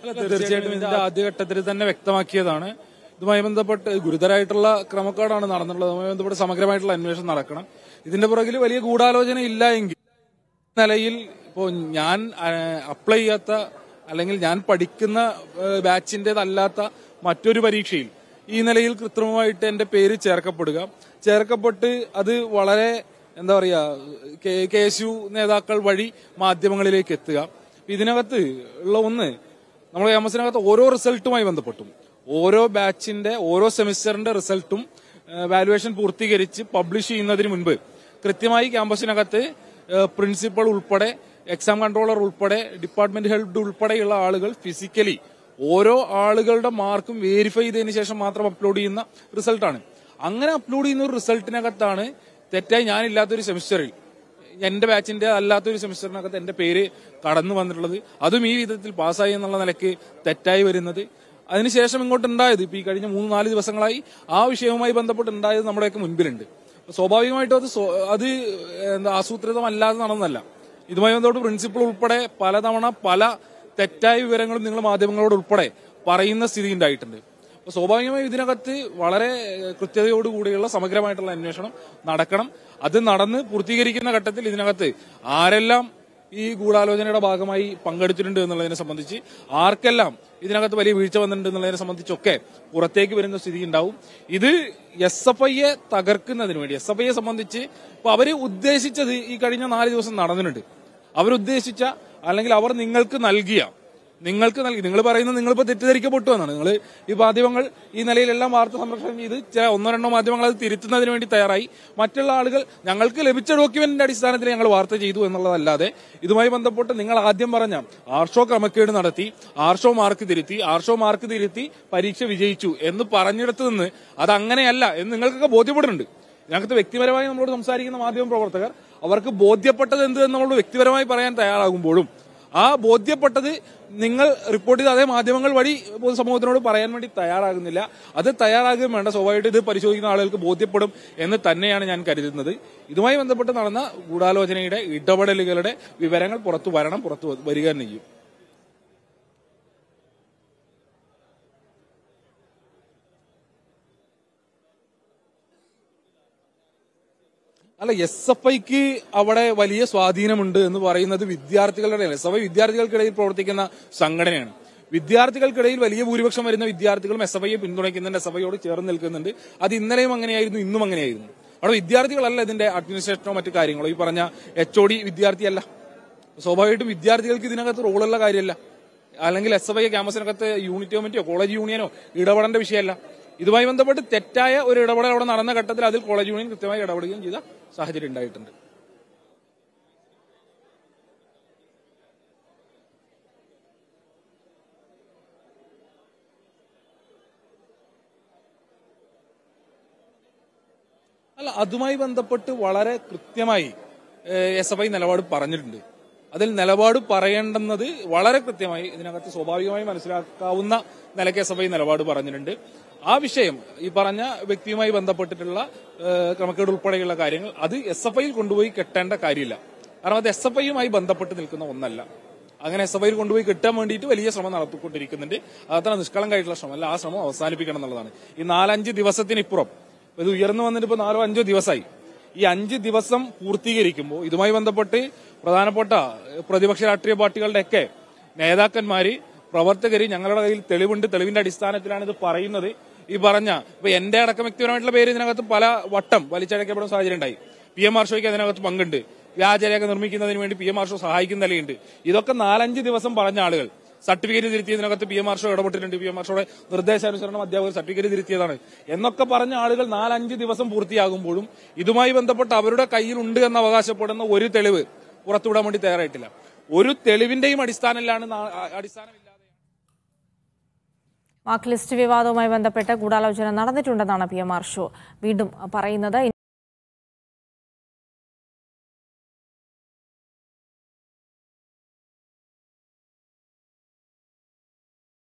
തീർച്ചയായിട്ടും ഇതിന്റെ ആദ്യഘട്ടത്തിൽ തന്നെ വ്യക്തമാക്കിയതാണ് ഇതുമായി ബന്ധപ്പെട്ട് ഗുരുതരമായിട്ടുള്ള ക്രമക്കേടാണ് നടന്നിട്ടുള്ളത് അതുമായി ബന്ധപ്പെട്ട് സമഗ്രമായിട്ടുള്ള അന്വേഷണം നടക്കണം ഇതിന്റെ പുറകിൽ വലിയ ഗൂഢാലോചന ഇല്ല എങ്കിൽ ഈ നിലയിൽ ഇപ്പോൾ ഞാൻ അപ്ലൈ ചെയ്യാത്ത അല്ലെങ്കിൽ ഞാൻ പഠിക്കുന്ന ബാച്ചിന്റേതല്ലാത്ത മറ്റൊരു പരീക്ഷയിൽ ഈ നിലയിൽ കൃത്രിമമായിട്ട് എന്റെ പേര് ചേർക്കപ്പെടുക ചേർക്കപ്പെട്ട് അത് വളരെ എന്താ പറയാ കെ എസ് യു നേതാക്കൾ വഴി മാധ്യമങ്ങളിലേക്ക് എത്തുക ഇതിനകത്ത് ഉള്ള ഒന്ന് നമ്മുടെ ക്യാമ്പസിനകത്ത് ഓരോ റിസൾട്ടുമായി ബന്ധപ്പെട്ടും ഓരോ ബാച്ചിന്റെ ഓരോ സെമിസ്റ്ററിന്റെ റിസൾട്ടും വാലുവേഷൻ പൂർത്തീകരിച്ച് പബ്ലിഷ് ചെയ്യുന്നതിന് മുൻപ് കൃത്യമായി ക്യാമ്പസിനകത്ത് പ്രിൻസിപ്പൽ ഉൾപ്പെടെ എക്സാം കൺട്രോളർ ഉൾപ്പെടെ ഡിപ്പാർട്ട്മെന്റ് ഹെഡ് ഉൾപ്പെടെയുള്ള ആളുകൾ ഫിസിക്കലി ഓരോ ആളുകളുടെ മാർക്കും വേരിഫൈ ചെയ്തതിനു ശേഷം മാത്രം അപ്ലോഡ് ചെയ്യുന്ന റിസൾട്ടാണ് അങ്ങനെ അപ്ലോഡ് ചെയ്യുന്ന ഒരു റിസൾട്ടിനകത്താണ് തെറ്റായി ഞാനില്ലാത്തൊരു സെമിസ്റ്ററിൽ എന്റെ ബാച്ചിന്റെ അല്ലാത്തൊരു സെമിസ്റ്ററിനകത്ത് എന്റെ പേര് കടന്നു വന്നിട്ടുള്ളത് അതും ഈ വിധത്തിൽ പാസ്സായി എന്നുള്ള നിലയ്ക്ക് തെറ്റായി വരുന്നത് അതിനുശേഷം ഇങ്ങോട്ട് ഉണ്ടായത് ഇപ്പൊ ഈ കഴിഞ്ഞ മൂന്ന് നാല് ദിവസങ്ങളായി ആ വിഷയവുമായി ബന്ധപ്പെട്ട് ഉണ്ടായത് നമ്മുടെയൊക്കെ മുൻപിലുണ്ട് അപ്പൊ സ്വാഭാവികമായിട്ടും അത് സ്വ- അത് എന്താ ആസൂത്രിതമല്ലാതെ നടന്നല്ല ഇതുമായി ബന്ധപ്പെട്ട് പ്രിൻസിപ്പൾ ഉൾപ്പെടെ പലതവണ പല തെറ്റായ വിവരങ്ങളും നിങ്ങൾ മാധ്യമങ്ങളോട് ഉൾപ്പെടെ പറയുന്ന സ്ഥിതി ഉണ്ടായിട്ടുണ്ട് അപ്പൊ സ്വാഭാവികമായും ഇതിനകത്ത് വളരെ ഏഹ്, കൃത്യതയോടുകൂടിയുള്ള സമഗ്രമായിട്ടുള്ള അന്വേഷണം നടക്കണം അത് നടന്ന് പൂർത്തീകരിക്കുന്ന ഘട്ടത്തിൽ ഇതിനകത്ത് ആരെല്ലാം ഈ ഗൂഢാലോചനയുടെ ഭാഗമായി പങ്കെടുത്തിട്ടുണ്ട് എന്നുള്ളതിനെ സംബന്ധിച്ച് ആർക്കെല്ലാം ഇതിനകത്ത് വലിയ വീഴ്ച വന്നിട്ടുണ്ട് എന്നുള്ളതിനെ സംബന്ധിച്ചൊക്കെ പുറത്തേക്ക് വരുന്ന സ്ഥിതി ഉണ്ടാവും ഇത് എസ് എഫ് ഐയെ തകർക്കുന്നതിന് വേണ്ടി എസ് എഫ് ഐയെ സംബന്ധിച്ച് ഇപ്പൊ അവര് ഉദ്ദേശിച്ചത് ഈ കഴിഞ്ഞ നാല് ദിവസം നടന്നിട്ടുണ്ട് അവരുദ്ദേശിച്ച അല്ലെങ്കിൽ അവർ നിങ്ങൾക്ക് നൽകിയ നിങ്ങൾക്ക് നൽകി നിങ്ങൾ പറയുന്നത് നിങ്ങളിപ്പോ തെറ്റിദ്ധരിക്കപ്പെട്ടു എന്നാണ് നിങ്ങൾ ഈ മാധ്യമങ്ങൾ ഈ നിലയിലെല്ലാം വാർത്ത സംരക്ഷണം ചെയ്ത് ചില ഒന്നോ രണ്ടോ മാധ്യമങ്ങൾ അത് തിരുത്തുന്നതിന് വേണ്ടി തയ്യാറായി മറ്റുള്ള ആളുകൾ ഞങ്ങൾക്ക് ലഭിച്ച ഡോക്യുമെന്റിന്റെ അടിസ്ഥാനത്തിൽ ഞങ്ങൾ വാർത്ത ചെയ്തു എന്നുള്ളതല്ലാതെ ഇതുമായി ബന്ധപ്പെട്ട് നിങ്ങൾ ആദ്യം പറഞ്ഞ ആർഷോ ക്രമക്കേട് നടത്തി ആർഷോ മാർക്ക് തിരുത്തി ആർഷോ മാർക്ക് തിരുത്തി പരീക്ഷ വിജയിച്ചു എന്ന് പറഞ്ഞിടത്ത് നിന്ന് അത് അങ്ങനെയല്ല എന്ന് നിങ്ങൾക്കൊക്കെ ബോധ്യപ്പെടുന്നുണ്ട് ഇതിനകത്ത് വ്യക്തിപരമായി നമ്മളോട് സംസാരിക്കുന്ന മാധ്യമ പ്രവർത്തകർ അവർക്ക് ബോധ്യപ്പെട്ടത് എന്ത് എന്ന് നമ്മളോട് വ്യക്തിപരമായി പറയാൻ തയ്യാറാകുമ്പോഴും ആ ബോധ്യപ്പെട്ടത് നിങ്ങൾ റിപ്പോർട്ട് ചെയ്ത അതേ മാധ്യമങ്ങൾ വഴി പൊതുസമൂഹത്തിനോട് പറയാൻ വേണ്ടി തയ്യാറാകുന്നില്ല അത് തയ്യാറാകുകയും വേണ്ട സ്വാഭാവികമായിട്ട് ഇത് പരിശോധിക്കുന്ന ആളുകൾക്ക് ബോധ്യപ്പെടും എന്ന് തന്നെയാണ് ഞാൻ കരുതുന്നത് ഇതുമായി ബന്ധപ്പെട്ട് നടന്ന ഗൂഢാലോചനയുടെ ഇടപെടലുകളുടെ വിവരങ്ങൾ പുറത്തു വരണം പുറത്തു വരിക തന്നെ ചെയ്യും അല്ല എസ് എഫ് ഐക്ക് അവിടെ വലിയ സ്വാധീനമുണ്ട് എന്ന് പറയുന്നത് വിദ്യാർത്ഥികളുടെ എസ് എഫ് ഐ വിദ്യാർത്ഥികൾക്കിടയിൽ പ്രവർത്തിക്കുന്ന സംഘടനയാണ് വിദ്യാർത്ഥികൾക്കിടയിൽ വലിയ ഭൂരിപക്ഷം വരുന്ന വിദ്യാർത്ഥികളും എസ് എഫ് ഐയെ പിന്തുണയ്ക്കുന്നുണ്ട് എസ് എഫ് ഐയോട് ചേർന്ന് നിൽക്കുന്നുണ്ട് അത് ഇന്നലെയും അങ്ങനെയായിരുന്നു ഇന്നും അങ്ങനെയായിരുന്നു അവിടെ വിദ്യാർത്ഥികളല്ല ഇതിന്റെ അഡ്മിനിസ്ട്രേഷനോ മറ്റു കാര്യങ്ങളോ ഈ പറഞ്ഞ എച്ച് ഒ ഡി വിദ്യാർത്ഥിയല്ല സ്വാഭാവികമായിട്ടും വിദ്യാർത്ഥികൾക്ക് ഇതിനകത്ത് റോളുള്ള കാര്യമല്ല അല്ലെങ്കിൽ എസ് എഫ് ഐ ക്യാമ്പസിനകത്ത് യൂണിറ്റ് കമ്മിറ്റിയോ കോളേജ് യൂണിയനോ ഇടപെടേണ്ട വിഷയമല്ല ഇതുമായി ബന്ധപ്പെട്ട് തെറ്റായ ഒരു ഇടപെടൽ അവിടെ നടന്ന ഘട്ടത്തിൽ അതിൽ കോളേജ് യൂണിയൻ കൃത്യമായി ഇടപെടുകയും ചെയ്ത സാഹചര്യം ഉണ്ടായിട്ടുണ്ട് അല്ല അതുമായി ബന്ധപ്പെട്ട് വളരെ കൃത്യമായി എസ് എഫ് ഐ നിലപാട് പറഞ്ഞിട്ടുണ്ട് അതിൽ നിലപാട് പറയേണ്ടുന്നത് വളരെ കൃത്യമായി ഇതിനകത്ത് സ്വാഭാവികമായി മനസ്സിലാക്കാവുന്ന നിലയ്ക്ക് എസ് എഫ് ഐ നിലപാട് പറഞ്ഞിട്ടുണ്ട് ആ വിഷയം ഈ പറഞ്ഞ വ്യക്തിയുമായി ബന്ധപ്പെട്ടിട്ടുള്ള ഏഹ്, ക്രമക്കേട് ഉൾപ്പെടെയുള്ള കാര്യങ്ങൾ അത് എസ് എഫ് ഐയിൽ കൊണ്ടുപോയി കെട്ടേണ്ട കാര്യമില്ല കാരണം അത് എസ് എഫ് ഐയുമായി ബന്ധപ്പെട്ട് നിൽക്കുന്ന ഒന്നല്ല അങ്ങനെ എസ് എഫ് ഐയിൽ കൊണ്ടുപോയി കിട്ടാൻ വേണ്ടിയിട്ട് വലിയ ശ്രമം നടത്തിക്കൊണ്ടിരിക്കുന്നുണ്ട് അതത്ര നിഷ്കളങ്കായിട്ടുള്ള ശ്രമമല്ല ആ ശ്രമം അവസാനിപ്പിക്കണം എന്നുള്ളതാണ് ഈ നാലഞ്ച് ദിവസത്തിനിപ്പുറം ഇത് ഉയർന്നു വന്നിട്ട് ഇപ്പൊ നാലോ അഞ്ചോ ദിവസമായി ഈ അഞ്ച് ദിവസം പൂർത്തീകരിക്കുമ്പോൾ ഇതുമായി ബന്ധപ്പെട്ട് പ്രധാനപ്പെട്ട പ്രതിപക്ഷ രാഷ്ട്രീയ പാർട്ടികളുടെയൊക്കെ നേതാക്കന്മാര് പ്രവർത്തകര് ഞങ്ങളുടെ കയ്യിൽ തെളിവുണ്ട് തെളിവിന്റെ അടിസ്ഥാനത്തിലാണ് ഇത് പറയുന്നത് ഈ പറഞ്ഞ ഇപ്പൊ എന്റെ അടക്കം വ്യക്തിപരമായിട്ടുള്ള പേര് ഇതിനകത്ത് പല വട്ടം വലിച്ചടക്കപ്പെടുന്ന സാഹചര്യം ഉണ്ടായി പി എം ആർഷോയ്ക്ക് അതിനകത്ത് പങ്കുണ്ട് വ്യാജരേഖ നിർമ്മിക്കുന്നതിന് വേണ്ടി പി എം ആർഷോ സഹായിക്കുന്ന നിലയുണ്ട് ഇതൊക്കെ നാലഞ്ച് ദിവസം പറഞ്ഞ ആളുകൾ സർട്ടിഫിക്കറ്റ് തിരുത്തിയതിനകത്ത് പി എം ആർഷോ ഇടപെട്ടിട്ടുണ്ട് പി എം ആർഷോയുടെ നിർദ്ദേശാനുസരണം അധ്യാപകർ സർട്ടിഫിക്കറ്റ് തിരുത്തിയതാണ് എന്നൊക്കെ പറഞ്ഞ ആളുകൾ നാലഞ്ച് ദിവസം പൂർത്തിയാകുമ്പോഴും ഇതുമായി ബന്ധപ്പെട്ട് അവരുടെ കയ്യിലുണ്ട് എന്ന് അവകാശപ്പെടുന്ന ഒരു തെളിവ് പുറത്തുവിടാൻ വേണ്ടി തയ്യാറായിട്ടില്ല ഒരു തെളിവിന്റെയും അടിസ്ഥാനത്തിലാണ് നാ- അടിസ്ഥാനമില്ലാതെ മാർക്ക് ലിസ്റ്റ് വിവാദവുമായി ബന്ധപ്പെട്ട് ഗൂഢാലോചന നടന്നിട്ടുണ്ടെന്നാണ് പി എം ആർ ഷോ വീണ്ടും പറയുന്നത്